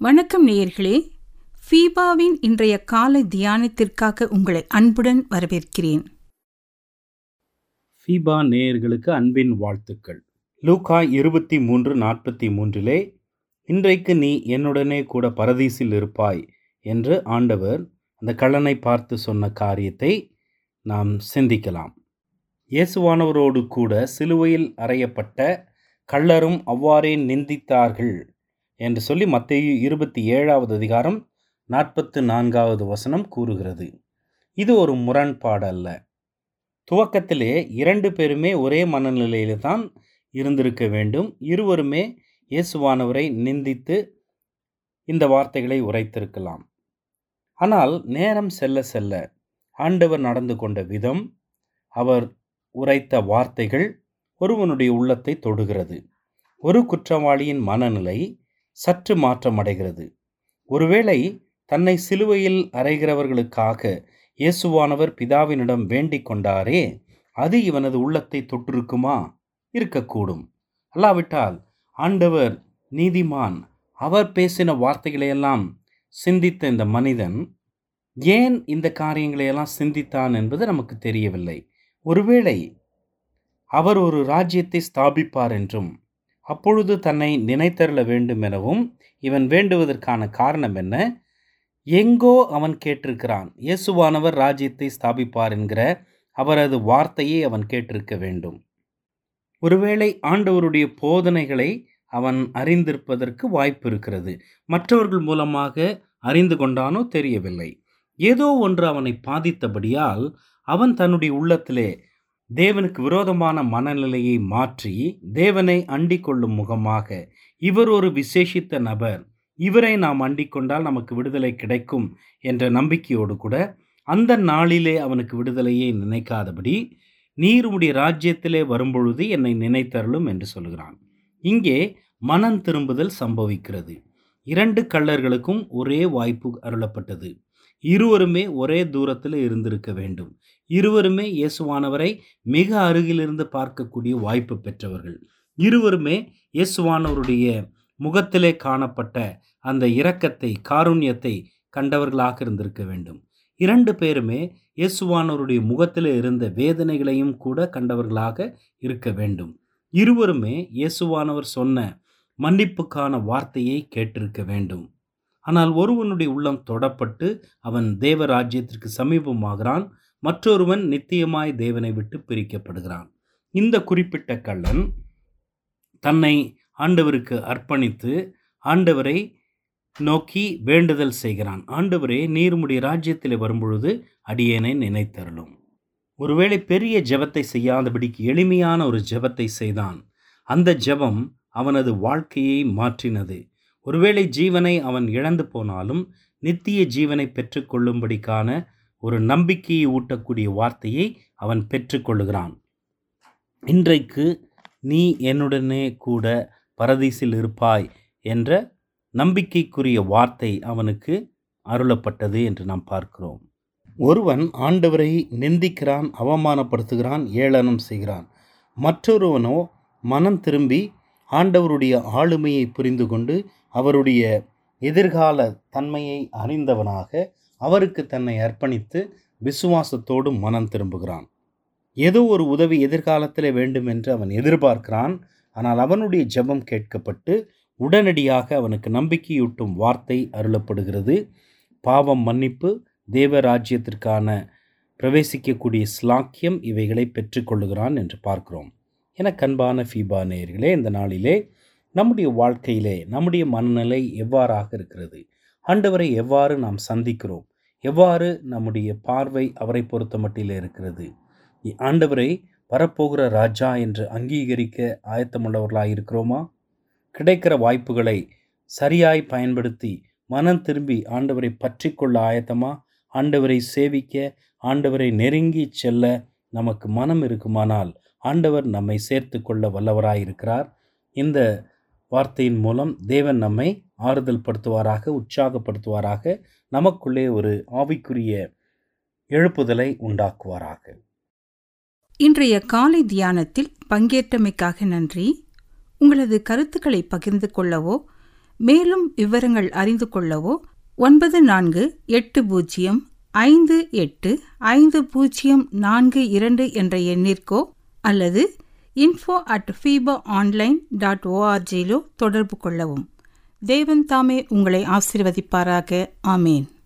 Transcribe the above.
வணக்கம் நேயர்களே ஃபீபாவின் இன்றைய காலை தியானத்திற்காக உங்களை அன்புடன் வரவேற்கிறேன் ஃபீபா நேயர்களுக்கு அன்பின் வாழ்த்துக்கள் லூகா இருபத்தி மூன்று நாற்பத்தி மூன்றிலே இன்றைக்கு நீ என்னுடனே கூட பரதீசில் இருப்பாய் என்று ஆண்டவர் அந்த கள்ளனை பார்த்து சொன்ன காரியத்தை நாம் சிந்திக்கலாம் இயேசுவானவரோடு கூட சிலுவையில் அறையப்பட்ட கள்ளரும் அவ்வாறே நிந்தித்தார்கள் என்று சொல்லி மத்தேயு இருபத்தி ஏழாவது அதிகாரம் நாற்பத்து நான்காவது வசனம் கூறுகிறது இது ஒரு முரண்பாடு அல்ல துவக்கத்திலே இரண்டு பேருமே ஒரே மனநிலையில தான் இருந்திருக்க வேண்டும் இருவருமே இயேசுவானவரை நிந்தித்து இந்த வார்த்தைகளை உரைத்திருக்கலாம் ஆனால் நேரம் செல்ல செல்ல ஆண்டவர் நடந்து கொண்ட விதம் அவர் உரைத்த வார்த்தைகள் ஒருவனுடைய உள்ளத்தை தொடுகிறது ஒரு குற்றவாளியின் மனநிலை சற்று மாற்றமடைகிறது ஒருவேளை தன்னை சிலுவையில் அறைகிறவர்களுக்காக இயேசுவானவர் பிதாவினிடம் வேண்டிக் கொண்டாரே அது இவனது உள்ளத்தை தொட்டிருக்குமா இருக்கக்கூடும் அல்லாவிட்டால் ஆண்டவர் நீதிமான் அவர் பேசின வார்த்தைகளையெல்லாம் சிந்தித்த இந்த மனிதன் ஏன் இந்த காரியங்களையெல்லாம் சிந்தித்தான் என்பது நமக்கு தெரியவில்லை ஒருவேளை அவர் ஒரு ராஜ்யத்தை ஸ்தாபிப்பார் என்றும் அப்பொழுது தன்னை நினைத்தருள வேண்டும் எனவும் இவன் வேண்டுவதற்கான காரணம் என்ன எங்கோ அவன் கேட்டிருக்கிறான் இயேசுவானவர் ராஜ்யத்தை ஸ்தாபிப்பார் என்கிற அவரது வார்த்தையை அவன் கேட்டிருக்க வேண்டும் ஒருவேளை ஆண்டவருடைய போதனைகளை அவன் அறிந்திருப்பதற்கு வாய்ப்பு இருக்கிறது மற்றவர்கள் மூலமாக அறிந்து கொண்டானோ தெரியவில்லை ஏதோ ஒன்று அவனை பாதித்தபடியால் அவன் தன்னுடைய உள்ளத்திலே தேவனுக்கு விரோதமான மனநிலையை மாற்றி தேவனை அண்டிக் கொள்ளும் முகமாக இவர் ஒரு விசேஷித்த நபர் இவரை நாம் அண்டிக் கொண்டால் நமக்கு விடுதலை கிடைக்கும் என்ற நம்பிக்கையோடு கூட அந்த நாளிலே அவனுக்கு விடுதலையை நினைக்காதபடி நீர் உடைய ராஜ்யத்திலே வரும்பொழுது என்னை நினைத்தருளும் என்று சொல்கிறான் இங்கே மனம் திரும்புதல் சம்பவிக்கிறது இரண்டு கள்ளர்களுக்கும் ஒரே வாய்ப்பு அருளப்பட்டது இருவருமே ஒரே தூரத்தில் இருந்திருக்க வேண்டும் இருவருமே இயேசுவானவரை மிக அருகிலிருந்து பார்க்கக்கூடிய வாய்ப்பு பெற்றவர்கள் இருவருமே இயேசுவானவருடைய முகத்திலே காணப்பட்ட அந்த இரக்கத்தை காருண்யத்தை கண்டவர்களாக இருந்திருக்க வேண்டும் இரண்டு பேருமே இயேசுவானவருடைய முகத்தில் இருந்த வேதனைகளையும் கூட கண்டவர்களாக இருக்க வேண்டும் இருவருமே இயேசுவானவர் சொன்ன மன்னிப்புக்கான வார்த்தையை கேட்டிருக்க வேண்டும் ஆனால் ஒருவனுடைய உள்ளம் தொடப்பட்டு அவன் தேவ ராஜ்யத்திற்கு சமீபமாகிறான் மற்றொருவன் நித்தியமாய் தேவனை விட்டு பிரிக்கப்படுகிறான் இந்த குறிப்பிட்ட கள்ளன் தன்னை ஆண்டவருக்கு அர்ப்பணித்து ஆண்டவரை நோக்கி வேண்டுதல் செய்கிறான் ஆண்டவரே நீர்முடைய ராஜ்யத்தில் வரும்பொழுது அடியேனை நினைத்தருளும் ஒருவேளை பெரிய ஜெபத்தை செய்யாதபடிக்கு எளிமையான ஒரு ஜெபத்தை செய்தான் அந்த ஜெபம் அவனது வாழ்க்கையை மாற்றினது ஒருவேளை ஜீவனை அவன் இழந்து போனாலும் நித்திய ஜீவனை பெற்றுக்கொள்ளும்படிக்கான ஒரு நம்பிக்கையை ஊட்டக்கூடிய வார்த்தையை அவன் பெற்றுக்கொள்ளுகிறான் இன்றைக்கு நீ என்னுடனே கூட பரதீசில் இருப்பாய் என்ற நம்பிக்கைக்குரிய வார்த்தை அவனுக்கு அருளப்பட்டது என்று நாம் பார்க்கிறோம் ஒருவன் ஆண்டவரை நிந்திக்கிறான் அவமானப்படுத்துகிறான் ஏளனம் செய்கிறான் மற்றொருவனோ மனம் திரும்பி ஆண்டவருடைய ஆளுமையை புரிந்து கொண்டு அவருடைய எதிர்கால தன்மையை அறிந்தவனாக அவருக்கு தன்னை அர்ப்பணித்து விசுவாசத்தோடு மனம் திரும்புகிறான் ஏதோ ஒரு உதவி எதிர்காலத்தில் வேண்டும் என்று அவன் எதிர்பார்க்கிறான் ஆனால் அவனுடைய ஜெபம் கேட்கப்பட்டு உடனடியாக அவனுக்கு நம்பிக்கையூட்டும் வார்த்தை அருளப்படுகிறது பாவம் மன்னிப்பு தேவ ராஜ்யத்திற்கான பிரவேசிக்கக்கூடிய ஸ்லாக்கியம் இவைகளை பெற்றுக்கொள்ளுகிறான் என்று பார்க்கிறோம் என கண்பான ஃபீபா நேயர்களே இந்த நாளிலே நம்முடைய வாழ்க்கையிலே நம்முடைய மனநிலை எவ்வாறாக இருக்கிறது ஆண்டவரை எவ்வாறு நாம் சந்திக்கிறோம் எவ்வாறு நம்முடைய பார்வை அவரை பொறுத்த மட்டிலே இருக்கிறது ஆண்டவரை வரப்போகிற ராஜா என்று அங்கீகரிக்க ஆயத்தமுள்ளவர்களாக இருக்கிறோமா கிடைக்கிற வாய்ப்புகளை சரியாய் பயன்படுத்தி மனம் திரும்பி ஆண்டவரை பற்றி கொள்ள ஆயத்தமா ஆண்டவரை சேவிக்க ஆண்டவரை நெருங்கி செல்ல நமக்கு மனம் இருக்குமானால் ஆண்டவர் நம்மை சேர்த்து கொள்ள வல்லவராயிருக்கிறார் இந்த வார்த்தையின் மூலம் தேவன் நம்மை ஆறுதல் படுத்துவாராக உற்சாகப்படுத்துவாராக நமக்குள்ளே ஒரு ஆவிக்குரிய எழுப்புதலை உண்டாக்குவாராக இன்றைய காலை தியானத்தில் பங்கேற்றமைக்காக நன்றி உங்களது கருத்துக்களை பகிர்ந்து கொள்ளவோ மேலும் விவரங்கள் அறிந்து கொள்ளவோ ஒன்பது நான்கு எட்டு பூஜ்ஜியம் ஐந்து எட்டு ஐந்து பூஜ்ஜியம் நான்கு இரண்டு என்ற எண்ணிற்கோ அல்லது info at FIFA online dot ஓஆர்ஜியிலோ தொடர்பு கொள்ளவும் தேவன் தாமே உங்களை ஆசிர்வதிப்பாராக ஆமேன்